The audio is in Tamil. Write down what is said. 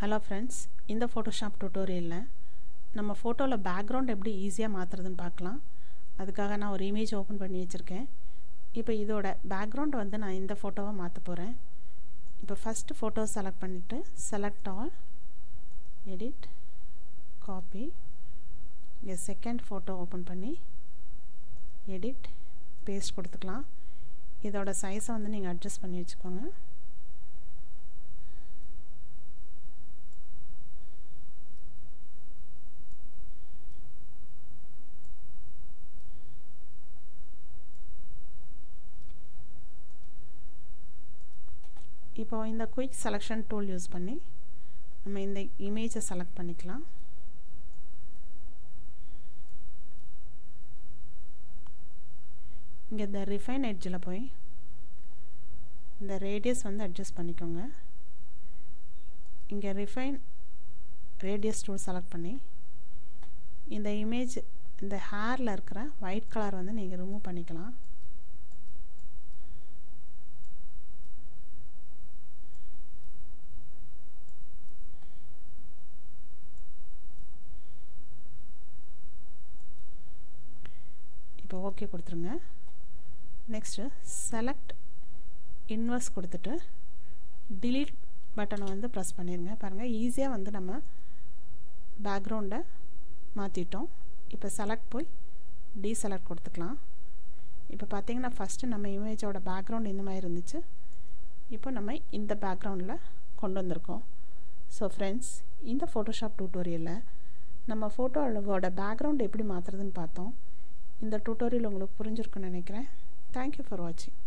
ஹலோ ஃப்ரெண்ட்ஸ் இந்த ஃபோட்டோஷாப் டுட்டோரியலில் நம்ம ஃபோட்டோவில் பேக்ரவுண்ட் எப்படி ஈஸியாக மாற்றுறதுன்னு பார்க்கலாம் அதுக்காக நான் ஒரு இமேஜ் ஓப்பன் பண்ணி வச்சுருக்கேன் இப்போ இதோட பேக்ரவுண்ட் வந்து நான் இந்த ஃபோட்டோவை மாற்ற போகிறேன் இப்போ ஃபஸ்ட்டு ஃபோட்டோ செலக்ட் பண்ணிவிட்டு செலக்ட் ஆல் எடிட் காப்பி இங்கே செகண்ட் ஃபோட்டோ ஓப்பன் பண்ணி எடிட் பேஸ்ட் கொடுத்துக்கலாம் இதோட சைஸை வந்து நீங்கள் அட்ஜஸ்ட் பண்ணி வச்சுக்கோங்க இப்போ இந்த குயிக் செலெக்ஷன் டூல் யூஸ் பண்ணி நம்ம இந்த இமேஜை செலக்ட் பண்ணிக்கலாம் இங்கே இந்த ரிஃபைன் எட்ஜில் போய் இந்த ரேடியஸ் வந்து அட்ஜஸ்ட் பண்ணிக்கோங்க இங்கே ரிஃபைன் ரேடியஸ் டூல் செலக்ட் பண்ணி இந்த இமேஜ் இந்த ஹேரில் இருக்கிற ஒயிட் கலர் வந்து நீங்கள் ரிமூவ் பண்ணிக்கலாம் இப்போ ஓகே கொடுத்துருங்க நெக்ஸ்ட்டு செலக்ட் இன்வெர்ஸ் கொடுத்துட்டு டிலீட் பட்டனை வந்து ப்ரெஸ் பண்ணிடுங்க பாருங்கள் ஈஸியாக வந்து நம்ம பேக்ரவுண்டை மாற்றிட்டோம் இப்போ செலக்ட் போய் டீசெலக்ட் கொடுத்துக்கலாம் இப்போ பார்த்தீங்கன்னா ஃபஸ்ட்டு நம்ம இமேஜோட பேக்ரவுண்ட் இந்த மாதிரி இருந்துச்சு இப்போ நம்ம இந்த பேக்ரவுண்டில் கொண்டு வந்திருக்கோம் ஸோ ஃப்ரெண்ட்ஸ் இந்த ஃபோட்டோஷாப் டியூட்டோரியலில் நம்ம ஃபோட்டோவோட பேக்ரவுண்ட் எப்படி மாற்றுறதுன்னு பார்த்தோம் இந்த டியூட்டோரியல் உங்களுக்கு புரிஞ்சிருக்குன்னு நினைக்கிறேன் தேங்க்யூ ஃபார் வாட்சிங்